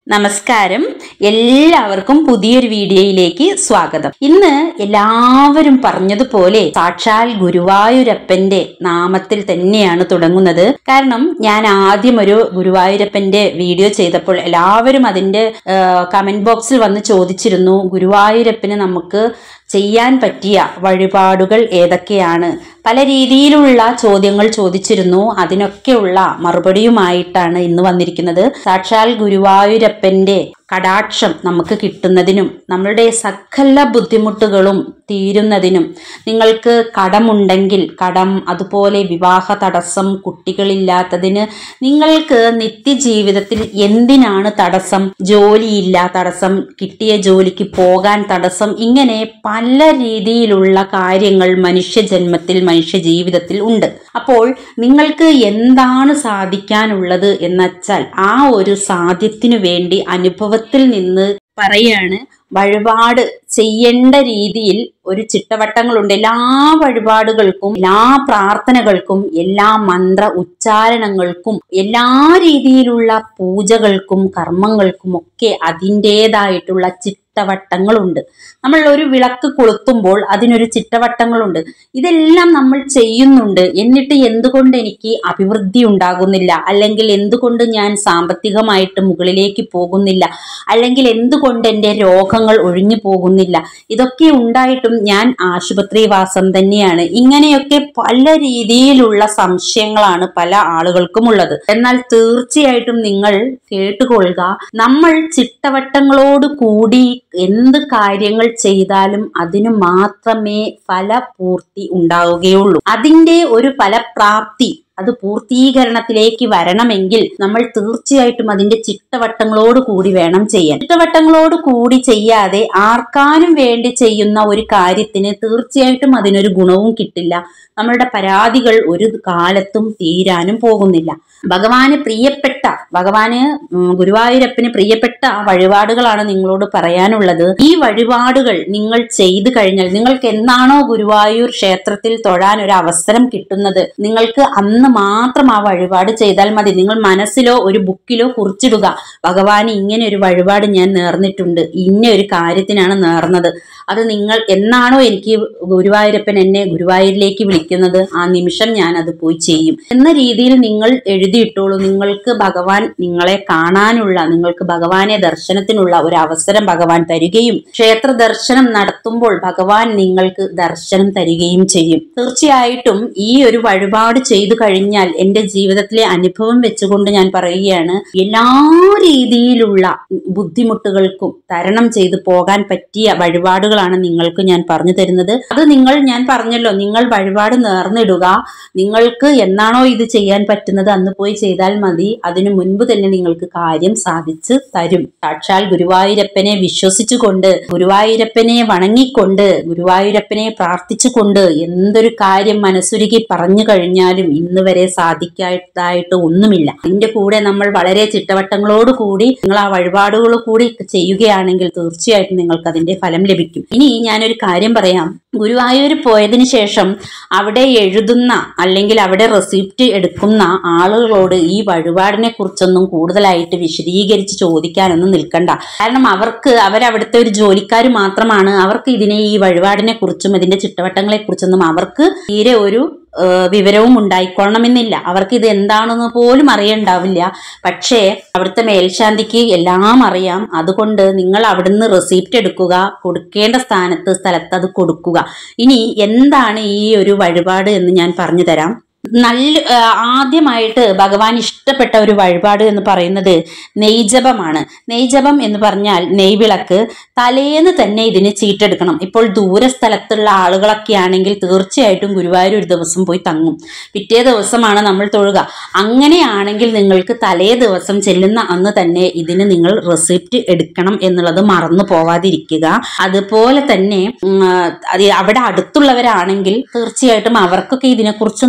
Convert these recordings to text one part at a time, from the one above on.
നമസ്കാരം എല്ലാവർക്കും പുതിയൊരു വീഡിയോയിലേക്ക് സ്വാഗതം ഇന്ന് എല്ലാവരും പറഞ്ഞതുപോലെ സാക്ഷാൽ ഗുരുവായൂരപ്പന്റെ നാമത്തിൽ തന്നെയാണ് തുടങ്ങുന്നത് കാരണം ഞാൻ ആദ്യം ഒരു ഗുരുവായൂരപ്പന്റെ വീഡിയോ ചെയ്തപ്പോൾ എല്ലാവരും അതിന്റെ കമന്റ് ബോക്സിൽ വന്ന് ചോദിച്ചിരുന്നു ഗുരുവായൂരപ്പന് നമുക്ക് ചെയ്യാൻ പറ്റിയ വഴിപാടുകൾ ഏതൊക്കെയാണ് പല രീതിയിലുള്ള ചോദ്യങ്ങൾ ചോദിച്ചിരുന്നു അതിനൊക്കെയുള്ള മറുപടിയുമായിട്ടാണ് ഇന്ന് വന്നിരിക്കുന്നത് സാക്ഷാൽ ഗുരുവായൂരപ്പന്റെ കടാക്ഷം നമുക്ക് കിട്ടുന്നതിനും നമ്മളുടെ സകല ബുദ്ധിമുട്ടുകളും തീരുന്നതിനും നിങ്ങൾക്ക് കടമുണ്ടെങ്കിൽ കടം അതുപോലെ വിവാഹ തടസ്സം കുട്ടികളില്ലാത്തതിന് നിങ്ങൾക്ക് നിത്യജീവിതത്തിൽ എന്തിനാണ് തടസ്സം ജോലിയില്ല തടസ്സം കിട്ടിയ ജോലിക്ക് പോകാൻ തടസ്സം ഇങ്ങനെ പല രീതിയിലുള്ള കാര്യങ്ങൾ മനുഷ്യജന്മത്തിൽ മനുഷ്യ ജീവിതത്തിൽ ഉണ്ട് അപ്പോൾ നിങ്ങൾക്ക് എന്താണ് സാധിക്കാനുള്ളത് എന്നുവച്ചാൽ ആ ഒരു സാധ്യത്തിനു വേണ്ടി അനുഭവത്തിൽ നിന്ന് പറയാണ് വഴിപാട് ചെയ്യേണ്ട രീതിയിൽ ഒരു ചിട്ടവട്ടങ്ങളുണ്ട് എല്ലാ വഴിപാടുകൾക്കും എല്ലാ പ്രാർത്ഥനകൾക്കും എല്ലാ മന്ത്ര ഉച്ചാരണങ്ങൾക്കും എല്ലാ രീതിയിലുള്ള പൂജകൾക്കും കർമ്മങ്ങൾക്കും ഒക്കെ അതിൻ്റെതായിട്ടുള്ള ചിട്ടവട്ടങ്ങളുണ്ട് നമ്മൾ ഒരു വിളക്ക് കൊളുത്തുമ്പോൾ അതിനൊരു ചിട്ടവട്ടങ്ങളുണ്ട് ഇതെല്ലാം നമ്മൾ ചെയ്യുന്നുണ്ട് എന്നിട്ട് എന്തുകൊണ്ട് എനിക്ക് അഭിവൃദ്ധി ഉണ്ടാകുന്നില്ല അല്ലെങ്കിൽ എന്തുകൊണ്ട് ഞാൻ സാമ്പത്തികമായിട്ട് മുകളിലേക്ക് പോകുന്നില്ല അല്ലെങ്കിൽ എന്തുകൊണ്ട് എൻ്റെ രോഗങ്ങൾ ഒഴിഞ്ഞു പോകുന്നില്ല ഇതൊക്കെ ഉണ്ടായിട്ടും ഞാൻ ആശുപത്രി വാസം തന്നെയാണ് ഇങ്ങനെയൊക്കെ പല രീതിയിലുള്ള സംശയങ്ങളാണ് പല ആളുകൾക്കും ഉള്ളത് എന്നാൽ തീർച്ചയായിട്ടും നിങ്ങൾ കേട്ടുകൊള്ളുക നമ്മൾ ചിട്ടവട്ടങ്ങളോട് കൂടി എന്ത് കാര്യങ്ങൾ ചെയ്താലും അതിനു മാത്രമേ ഫലപൂർത്തി ഉണ്ടാവുകയുള്ളൂ അതിന്റെ ഒരു ഫലപ്രാപ്തി അത് പൂർത്തീകരണത്തിലേക്ക് വരണമെങ്കിൽ നമ്മൾ തീർച്ചയായിട്ടും അതിന്റെ ചിട്ടവട്ടങ്ങളോട് കൂടി വേണം ചെയ്യാൻ ചിട്ടവട്ടങ്ങളോട് കൂടി ചെയ്യാതെ ആർക്കാനും വേണ്ടി ചെയ്യുന്ന ഒരു കാര്യത്തിന് തീർച്ചയായിട്ടും അതിനൊരു ഗുണവും കിട്ടില്ല നമ്മളുടെ പരാതികൾ ഒരു കാലത്തും തീരാനും പോകുന്നില്ല ഭഗവാന് പ്രിയപ്പെട്ട ഭഗവാന് ഉം, ഗുരുവായൂരപ്പന് പ്രിയപ്പെട്ട വഴിപാടുകളാണ് നിങ്ങളോട് പറയാനുള്ളത് ഈ വഴിപാടുകൾ നിങ്ങൾ ചെയ്തു കഴിഞ്ഞാൽ നിങ്ങൾക്ക് എന്നാണോ ഗുരുവായൂർ ക്ഷേത്രത്തിൽ തൊഴാൻ ഒരു അവസരം കിട്ടുന്നത് നിങ്ങൾക്ക് അന്ന് മാത്രം ആ വഴിപാട് ചെയ്താൽ മതി നിങ്ങൾ മനസ്സിലോ ഒരു ബുക്കിലോ കുറിച്ചിടുക ഭഗവാന് ഇങ്ങനെ ഒരു വഴിപാട് ഞാൻ നേർന്നിട്ടുണ്ട് ഇന്ന ഒരു കാര്യത്തിനാണ് നേർന്നത് അത് നിങ്ങൾ എന്നാണോ എനിക്ക് ഗുരുവായൂരപ്പൻ എന്നെ ഗുരുവായൂരിലേക്ക് വിളിക്കുന്നത് ആ നിമിഷം ഞാൻ അത് പോയി ചെയ്യും എന്ന രീതിയിൽ നിങ്ങൾ എഴുതിയിട്ടോളൂ നിങ്ങൾക്ക് ഭഗവാൻ നിങ്ങളെ കാണാനുള്ള നിങ്ങൾക്ക് ഭഗവാനെ ദർശനത്തിനുള്ള ഒരു അവസരം ഭഗവാൻ തരികയും ക്ഷേത്ര ദർശനം നടത്തുമ്പോൾ ഭഗവാൻ നിങ്ങൾക്ക് ദർശനം തരികയും ചെയ്യും തീർച്ചയായിട്ടും ഈ ഒരു വഴിപാട് ചെയ്തു കഴിഞ്ഞാൽ എൻ്റെ ജീവിതത്തിലെ അനുഭവം വെച്ചുകൊണ്ട് ഞാൻ പറയുകയാണ് എല്ലാ രീതിയിലുള്ള ബുദ്ധിമുട്ടുകൾക്കും തരണം ചെയ്തു പോകാൻ പറ്റിയ വഴിപാടുകളാണ് നിങ്ങൾക്ക് ഞാൻ പറഞ്ഞു തരുന്നത് അത് നിങ്ങൾ ഞാൻ പറഞ്ഞല്ലോ നിങ്ങൾ വഴിപാട് നേർന്നിടുക നിങ്ങൾക്ക് എന്നാണോ ഇത് ചെയ്യാൻ പറ്റുന്നത് അന്ന് പോയി ചെയ്താൽ മതി അതിനു മുൻപ് തന്നെ നിങ്ങൾക്ക് കാര്യം സാധിച്ച് തരും സാക്ഷാൽ ഗുരുവായൂരപ്പനെ വിശ്വസിച്ചുകൊണ്ട് ഗുരുവായൂരപ്പനെ വണങ്ങിക്കൊണ്ട് ഗുരുവായൂരപ്പനെ പ്രാർത്ഥിച്ചുകൊണ്ട് എന്തൊരു കാര്യം മനസ്സുരുകി പറഞ്ഞു കഴിഞ്ഞാലും ഇന്ന് വരെ സാധിക്കാത്തതായിട്ട് ഒന്നുമില്ല അതിന്റെ കൂടെ നമ്മൾ വളരെ ചിട്ടവട്ടങ്ങളോട് കൂടി നിങ്ങൾ ആ വഴിപാടുകൾ കൂടി ചെയ്യുകയാണെങ്കിൽ തീർച്ചയായിട്ടും നിങ്ങൾക്ക് അതിന്റെ ഫലം ലഭിക്കും ഇനി ഞാനൊരു കാര്യം പറയാം ഗുരുവായൂർ പോയതിനു ശേഷം അവിടെ എഴുതുന്ന അല്ലെങ്കിൽ അവിടെ റെസിപ്റ്റ് എടുക്കുന്ന ആളുകളോട് ഈ വഴിപാടിനെ കുറിച്ചൊന്നും കൂടുതലായിട്ട് വിശദീകരിച്ച് ചോദിക്കാനൊന്നും നിൽക്കണ്ട കാരണം അവർക്ക് അവരവിടുത്തെ ഒരു ജോലിക്കാർ മാത്രമാണ് അവർക്ക് ഇതിനെ ഈ വഴിപാടിനെ കുറിച്ചും ഇതിന്റെ ചിട്ടവട്ടങ്ങളെ കുറിച്ചൊന്നും അവർക്ക് തീരെ ഒരു ഏഹ് വിവരവും ഉണ്ടായിക്കൊള്ളണമെന്നില്ല അവർക്ക് ഇത് എന്താണെന്ന് പോലും അറിയണ്ടാവില്ല പക്ഷേ അവിടുത്തെ മേൽശാന്തിക്ക് എല്ലാം അറിയാം അതുകൊണ്ട് നിങ്ങൾ അവിടുന്ന് റെസിപ്റ്റ് എടുക്കുക കൊടുക്കേണ്ട സ്ഥാനത്ത് സ്ഥലത്ത് അത് കൊടുക്കുക ഇനി എന്താണ് ഈ ഒരു വഴിപാട് എന്ന് ഞാൻ പറഞ്ഞു തരാം നല്ല ആ, ആദ്യമായിട്ട് ഭഗവാൻ ഇഷ്ടപ്പെട്ട ഒരു വഴിപാട് എന്ന് പറയുന്നത് നെയ്ജപമാണ് നെയ്ജപം എന്ന് പറഞ്ഞാൽ നെയ്വിളക്ക് തലേന്ന് തന്നെ ഇതിന് ചീട്ടെടുക്കണം ഇപ്പോൾ ദൂര സ്ഥലത്തുള്ള ആളുകളൊക്കെ ആണെങ്കിൽ തീർച്ചയായിട്ടും ഗുരുവായൂർ ഒരു ദിവസം പോയി തങ്ങും പിറ്റേ ദിവസമാണ് നമ്മൾ തൊഴുക അങ്ങനെയാണെങ്കിൽ നിങ്ങൾക്ക് തലേ ദിവസം ചെല്ലുന്ന അന്ന് തന്നെ ഇതിന് നിങ്ങൾ റെസിപ്റ്റ് എടുക്കണം എന്നുള്ളത് മറന്നു പോവാതിരിക്കുക അതുപോലെ തന്നെ ഉം, അത് അവിടെ അടുത്തുള്ളവരാണെങ്കിൽ തീർച്ചയായിട്ടും അവർക്കൊക്കെ ഇതിനെക്കുറിച്ച് നല്ല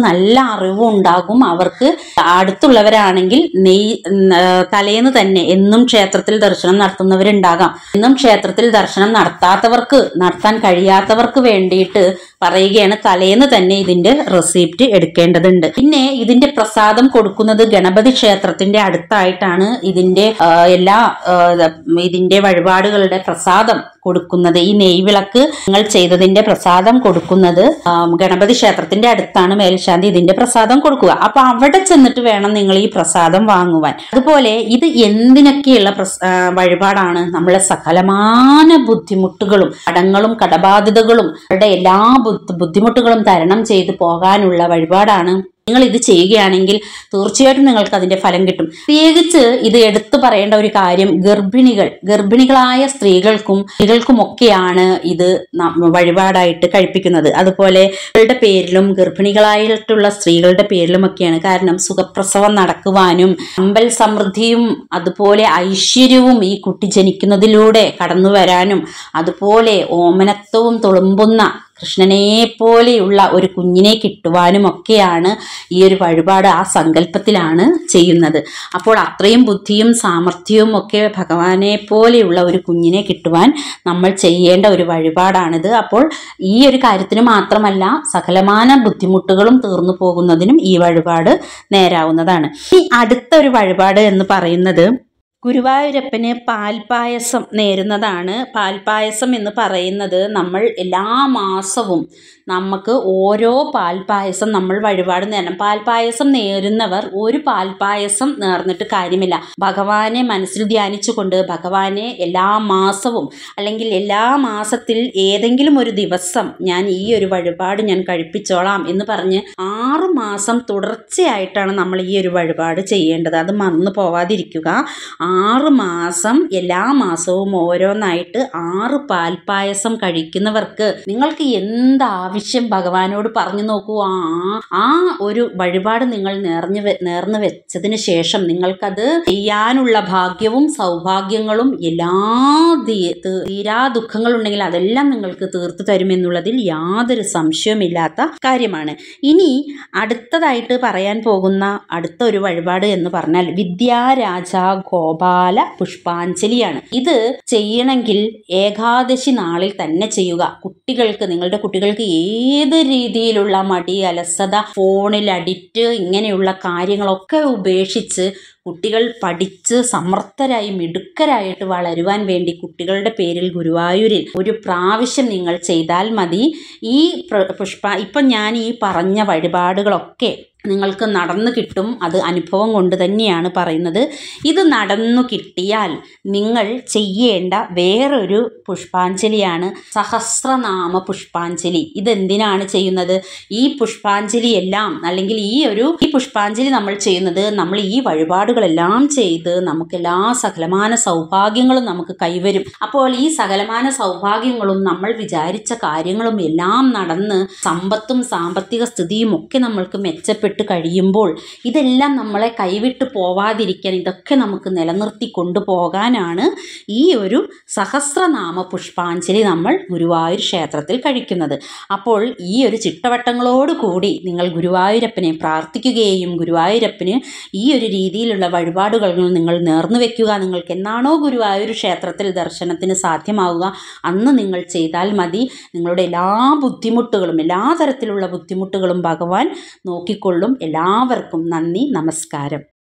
അറിവും ഉണ്ടാകും അവർക്ക് അടുത്തുള്ളവരാണെങ്കിൽ നെയ് ഉം, ആ, തലേന്ന് തന്നെ എന്നും ക്ഷേത്രത്തിൽ ദർശനം നടത്തുന്നവരുണ്ടാകാം എന്നും ക്ഷേത്രത്തിൽ ദർശനം നടത്താത്തവർക്ക് നടത്താൻ കഴിയാത്തവർക്ക് വേണ്ടിയിട്ട് പറയുകയാണ് തലേന്ന് തന്നെ ഇതിന്റെ റെസിപ്റ്റ് എടുക്കേണ്ടതുണ്ട് പിന്നെ ഇതിന്റെ പ്രസാദം കൊടുക്കുന്നത് ഗണപതി ക്ഷേത്രത്തിന്റെ അടുത്തായിട്ടാണ് ഇതിന്റെ ആ, എല്ലാ ആ, ഇതിന്റെ വഴിപാടുകളുടെ പ്രസാദം കൊടുക്കുന്നത് ഈ നെയ്വിളക്ക് നിങ്ങൾ ചെയ്തതിന്റെ പ്രസാദം കൊടുക്കുന്നത് ആ, ഗണപതി ക്ഷേത്രത്തിന്റെ അടുത്താണ് മേൽശാന്തി ഇതിന്റെ പ്രസാദം കൊടുക്കുക അപ്പൊ അവിടെ ചെന്നിട്ട് വേണം നിങ്ങൾ ഈ പ്രസാദം വാങ്ങുവാൻ അതുപോലെ ഇത് എന്തിനൊക്കെയുള്ള പ്രസ്- ആ, വഴിപാടാണ് നമ്മളെ സകലമാന ബുദ്ധിമുട്ടുകളും കടങ്ങളും കടബാധ്യതകളും അവരുടെ എല്ലാ ബുദ്ധ- ബുദ്ധിമുട്ടുകളും തരണം ചെയ്ത് പോകാനുള്ള വഴിപാടാണ് നിങ്ങൾ ഇത് ചെയ്യുകയാണെങ്കിൽ തീർച്ചയായിട്ടും നിങ്ങൾക്ക് അതിന്റെ ഫലം കിട്ടും പ്രത്യേകിച്ച് ഇത് എടുത്തു പറയേണ്ട ഒരു കാര്യം ഗർഭിണികൾ ഗർഭിണികളായ സ്ത്രീകൾക്കും സ്ത്രീകൾക്കുമൊക്കെയാണ് ഇത് ന- വഴിപാടായിട്ട് കഴിപ്പിക്കുന്നത് അതുപോലെ സ്ത്രീകളുടെ പേരിലും ഗർഭിണികളായിട്ടുള്ള സ്ത്രീകളുടെ പേരിലുമൊക്കെയാണ് കാരണം സുഖപ്രസവം നടക്കുവാനും അമ്പൽ സമൃദ്ധിയും അതുപോലെ ഐശ്വര്യവും ഈ കുട്ടി ജനിക്കുന്നതിലൂടെ കടന്നു വരാനും അതുപോലെ ഓമനത്വവും തുളുമ്പുന്ന കൃഷ്ണനെ പോലെയുള്ള ഒരു കുഞ്ഞിനെ കിട്ടുവാനും ഒക്കെയാണ് ഈ ഒരു വഴിപാട് ആ സങ്കല്പത്തിലാണ് ചെയ്യുന്നത് അപ്പോൾ അത്രയും ബുദ്ധിയും സാമർഥ്യവും ഒക്കെ ഭഗവാനെ പോലെയുള്ള ഒരു കുഞ്ഞിനെ കിട്ടുവാൻ നമ്മൾ ചെയ്യേണ്ട ഒരു വഴിപാടാണിത് അപ്പോൾ ഈ ഒരു കാര്യത്തിന് മാത്രമല്ല സകലമാന ബുദ്ധിമുട്ടുകളും തീർന്നു പോകുന്നതിനും ഈ വഴിപാട് നേരാവുന്നതാണ് ഇനി അടുത്ത ഒരു വഴിപാട് എന്ന് പറയുന്നത് ഗുരുവായൂരപ്പന് പാൽപായസം നേരുന്നതാണ് പാൽപായസം എന്ന് പറയുന്നത് നമ്മൾ എല്ലാ മാസവും നമുക്ക് ഓരോ പാൽപായസം നമ്മൾ വഴിപാട് നേരണം പാൽപായസം നേരുന്നവർ ഒരു പാൽപായസം നേർന്നിട്ട് കാര്യമില്ല ഭഗവാനെ മനസ്സിൽ ധ്യാനിച്ചുകൊണ്ട് ഭഗവാനെ എല്ലാ മാസവും അല്ലെങ്കിൽ എല്ലാ മാസത്തിൽ ഏതെങ്കിലും ഒരു ദിവസം ഞാൻ ഈ ഒരു വഴിപാട് ഞാൻ കഴിപ്പിച്ചോളാം എന്ന് പറഞ്ഞ് ആറു മാസം തുടർച്ചയായിട്ടാണ് നമ്മൾ ഈ ഒരു വഴിപാട് ചെയ്യേണ്ടത് അത് മറന്നു പോവാതിരിക്കുക ആറ് മാസം എല്ലാ മാസവും ഓരോന്നായിട്ട് ആറ് പാൽപ്പായസം കഴിക്കുന്നവർക്ക് നിങ്ങൾക്ക് എന്ത് ആവശ്യം ഭഗവാനോട് പറഞ്ഞു നോക്കൂ ആ ആ ഒരു വഴിപാട് നിങ്ങൾ നേർഞ്ഞു വെ- നേർന്നു വെച്ചതിന് ശേഷം നിങ്ങൾക്കത് ചെയ്യാനുള്ള ഭാഗ്യവും സൗഭാഗ്യങ്ങളും എല്ലാ ദീ- തീ- തീരാ ദുഃഖങ്ങളുണ്ടെങ്കിൽ അതെല്ലാം നിങ്ങൾക്ക് തീർത്തു തരുമെന്നുള്ളതിൽ യാതൊരു സംശയവുമില്ലാത്ത കാര്യമാണ് ഇനി അടുത്തതായിട്ട് പറയാൻ പോകുന്ന അടുത്ത ഒരു വഴിപാട് എന്ന് പറഞ്ഞാൽ വിദ്യാരാജ ഗോപാല പുഷ്പാഞ്ജലിയാണ് ഇത് ചെയ്യണമെങ്കിൽ ഏകാദശി നാളിൽ തന്നെ ചെയ്യുക കുട്ടികൾക്ക് നിങ്ങളുടെ കുട്ടികൾക്ക് ഏത് രീതിയിലുള്ള മടി അലസത ഫോണിൽ അഡിക്റ്റ് ഇങ്ങനെയുള്ള കാര്യങ്ങളൊക്കെ ഉപേക്ഷിച്ച് കുട്ടികൾ പഠിച്ച് സമർത്ഥരായി മിടുക്കരായിട്ട് വളരുവാൻ വേണ്ടി കുട്ടികളുടെ പേരിൽ ഗുരുവായൂരിൽ ഒരു പ്രാവശ്യം നിങ്ങൾ ചെയ്താൽ മതി ഈ പ്ര- പുഷ്പ ഇപ്പം ഞാൻ ഈ പറഞ്ഞ വഴിപാടുകളൊക്കെ നിങ്ങൾക്ക് നടന്നു കിട്ടും അത് അനുഭവം കൊണ്ട് തന്നെയാണ് പറയുന്നത് ഇത് നടന്നു കിട്ടിയാൽ നിങ്ങൾ ചെയ്യേണ്ട വേറൊരു പുഷ്പാഞ്ജലിയാണ് സഹസ്രനാമ പുഷ്പാഞ്ജലി ഇതെന്തിനാണ് ചെയ്യുന്നത് ഈ പുഷ്പാഞ്ജലി എല്ലാം അല്ലെങ്കിൽ ഈ ഒരു ഈ പുഷ്പാഞ്ജലി നമ്മൾ ചെയ്യുന്നത് നമ്മൾ ഈ വഴിപാടുകളെല്ലാം ചെയ്ത് നമുക്ക് എല്ലാ സകലമാന സൗഭാഗ്യങ്ങളും നമുക്ക് കൈവരും അപ്പോൾ ഈ സകലമാന സൗഭാഗ്യങ്ങളും നമ്മൾ വിചാരിച്ച കാര്യങ്ങളും എല്ലാം നടന്ന് സമ്പത്തും സാമ്പത്തിക സ്ഥിതിയും ഒക്കെ നമ്മൾക്ക് മെച്ചപ്പെട്ട് കഴിയുമ്പോൾ ഇതെല്ലാം നമ്മളെ കൈവിട്ട് പോവാതിരിക്കാൻ ഇതൊക്കെ നമുക്ക് നിലനിർത്തി കൊണ്ടുപോകാനാണ് ഈ ഒരു സഹസ്രനാമ പുഷ്പാഞ്ജലി നമ്മൾ ഗുരുവായൂർ ക്ഷേത്രത്തിൽ കഴിക്കുന്നത് അപ്പോൾ ഈ ഒരു ചിട്ടവട്ടങ്ങളോട് കൂടി നിങ്ങൾ ഗുരുവായൂരപ്പനെ പ്രാർത്ഥിക്കുകയും ഗുരുവായൂരപ്പന് ഈ ഒരു രീതിയിലുള്ള വഴിപാടുകൾ നിങ്ങൾ നേർന്നു വെക്കുക നിങ്ങൾക്ക് എന്നാണോ ഗുരുവായൂർ ക്ഷേത്രത്തിൽ ദർശനത്തിന് സാധ്യമാവുക അന്ന് നിങ്ങൾ ചെയ്താൽ മതി നിങ്ങളുടെ എല്ലാ ബുദ്ധിമുട്ടുകളും എല്ലാ തരത്തിലുള്ള ബുദ്ധിമുട്ടുകളും ഭഗവാൻ നോക്കിക്കൊള്ളും എല്ലാവർക്കും നന്ദി നമസ്കാരം